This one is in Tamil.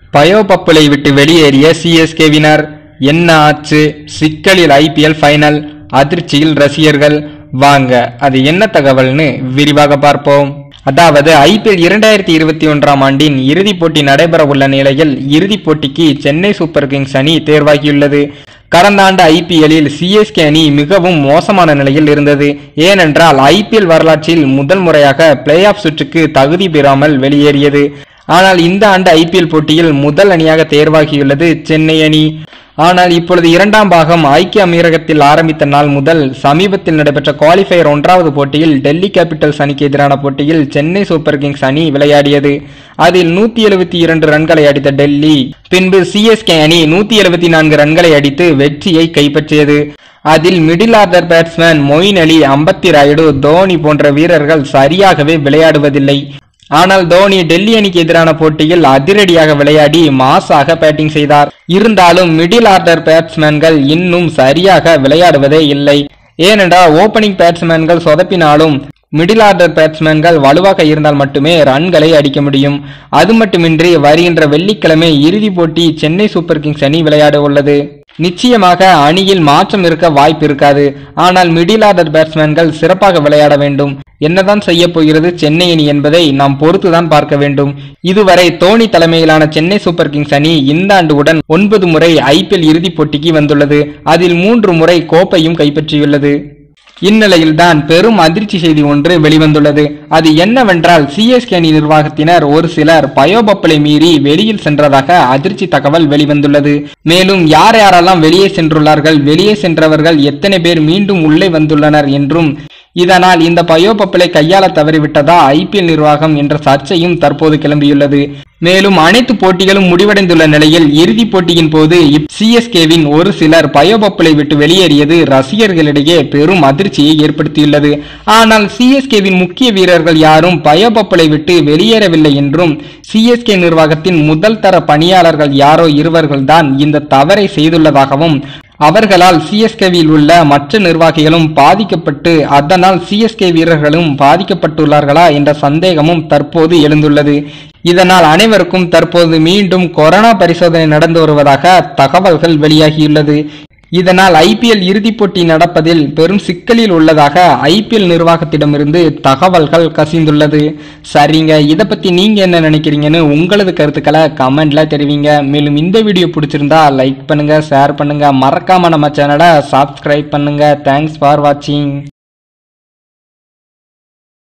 பயோ பப்புலை விட்டு வெளியேறிய சிஎஸ்கேவினர் என்ன ஆச்சு சிக்கலில் ஐபிஎல் ஃபைனல் அதிர்ச்சியில் ரசிகர்கள் வாங்க அது என்ன தகவல்னு விரிவாக பார்ப்போம் அதாவது ஐபிஎல் இரண்டாயிரத்தி இருபத்தி ஒன்றாம் ஆண்டின் இறுதிப் போட்டி நடைபெற உள்ள நிலையில் இறுதிப் போட்டிக்கு சென்னை சூப்பர் கிங்ஸ் அணி தேர்வாகியுள்ளது கடந்த ஆண்டு ஐபிஎல்லில் சிஎஸ்கே அணி மிகவும் மோசமான நிலையில் இருந்தது ஏனென்றால் ஐபிஎல் வரலாற்றில் முதல் முறையாக பிளே ஆஃப் சுற்றுக்கு தகுதி பெறாமல் வெளியேறியது ஆனால் இந்த ஆண்டு ஐபிஎல் போட்டியில் முதல் அணியாக தேர்வாகியுள்ளது சென்னை அணி ஆனால் இப்பொழுது இரண்டாம் பாகம் ஐக்கிய அமீரகத்தில் ஆரம்பித்த நாள் முதல் சமீபத்தில் நடைபெற்ற குவாலிஃபயர் ஒன்றாவது போட்டியில் டெல்லி கேபிட்டல்ஸ் அணிக்கு எதிரான போட்டியில் சென்னை சூப்பர் கிங்ஸ் அணி விளையாடியது அதில் நூத்தி எழுபத்தி இரண்டு ரன்களை அடித்த டெல்லி பின்பு சிஎஸ்கே அணி நூத்தி எழுபத்தி நான்கு ரன்களை அடித்து வெற்றியை கைப்பற்றியது அதில் middle order batsman Moeen Ali Ambati Rayudu Dhoni போன்ற வீரர்கள் சரியாகவே விளையாடுவதில்லை ஆனால் தோனி டெல்லி அணிக்கு எதிரான போட்டியில் அதிரடியாக விளையாடி மாசாக பேட்டிங் செய்தார் இருந்தாலும் மிடில் ஆர்டர் பேட்ஸ்மேன்கள் இன்னும் சரியாக விளையாடுவதே இல்லை ஏனென்றால் ஓபனிங் பேட்ஸ்மேன்கள் சொதப்பினாலும் மிடில் ஆர்டர் பேட்ஸ்மேன்கள் வலுவாக இருந்தால் மட்டுமே ரன்களை அடிக்க முடியும் அது மட்டுமின்றி வருகின்ற வெள்ளிக்கிழமை இறுதிப் போட்டி சென்னை சூப்பர் கிங்ஸ் அணி விளையாட உள்ளது நிச்சயமாக அணியில் மாற்றம் இருக்க வாய்ப்பு இருக்காது ஆனால் மிடில் ஆர்டர் பேட்ஸ்மேன்கள் சிறப்பாக விளையாட வேண்டும் என்னதான் செய்ய போகிறது சென்னை அணி என்பதை நாம் பொறுத்துதான் பார்க்க வேண்டும் இதுவரை தோனி தலைமையிலான சென்னை சூப்பர் கிங்ஸ் அணி இந்த ஆண்டுடன் ஒன்பது முறை ஐபிஎல் இறுதிப் போட்டிக்கு வந்துள்ளது அதில் மூன்று முறை கோப்பையும் கைப்பற்றியுள்ளது இந்நிலையில்தான் பெரும் அதிர்ச்சி செய்தி ஒன்று வெளிவந்துள்ளது அது என்னவென்றால் சிஎஸ்கே அணி நிர்வாகத்தினர் ஒரு சிலர் பயோபப்பலை மீறி வெளியில் சென்றதாக அதிர்ச்சி தகவல் வெளிவந்துள்ளது மேலும் யார் யாரெல்லாம் வெளியே சென்றுள்ளார்கள் வெளியே சென்றவர்கள் எத்தனை பேர் மீண்டும் உள்ளே வந்துள்ளனர் என்றும் இதனால் இந்த பயோபப்பலை கையாள தவறிவிட்டதா ஐபிஎல் நிர்வாகம் என்ற சர்ச்சையும் தற்போது கிளம்பியுள்ளது மேலும் அனைத்து போட்டிகளும் முடிவடைந்துள்ள நிலையில் இறுதிப் போட்டியின் போது சிஎஸ்கேவின் ஒரு சிலர் பயோபப்பலை விட்டு வெளியேறியது ரசிகர்களிடையே பெரும் அதிர்ச்சியை ஏற்படுத்தியுள்ளது ஆனால் சிஎஸ்கேவின் முக்கிய வீரர்கள் யாரும் பயோபப்பலை விட்டு வெளியேறவில்லை என்றும் சிஎஸ்கே நிர்வாகத்தின் முதல் தர பணியாளர்கள் யாரோ இருவர்கள்தான் இந்த தவறை செய்துள்ளதாகவும் அவர்களால் சிஎஸ்கேவில் உள்ள மற்ற நிர்வாகிகளும் பாதிக்கப்பட்டு அதனால் சிஎஸ்கே வீரர்களும் பாதிக்கப்பட்டுள்ளார்களா என்ற சந்தேகமும் தற்போது எழுந்துள்ளது இதனால் அனைவருக்கும் தற்போது மீண்டும் கொரோனா பரிசோதனை நடந்து வருவதாக தகவல்கள் வெளியாகியுள்ளது இதனால் ஐபிஎல் இறுதிப் போட்டி நடப்பதில் பெரும் சிக்கலில் உள்ளதாக ஐபிஎல் நிர்வாகத்திடமிருந்து தகவல்கள் கசிந்துள்ளது சரிங்க இதை பத்தி நீங்க என்ன நினைக்கிறீங்கன்னு உங்களது கருத்துக்களை கமெண்ட்ல தெரிவிங்க மேலும் இந்த வீடியோ பிடிச்சிருந்தா லைக் பண்ணுங்க ஷேர் பண்ணுங்க மறக்காம நம்ம சேனலை சப்ஸ்கிரைப் பண்ணுங்க தேங்க்ஸ் ஃபார் வாட்சிங்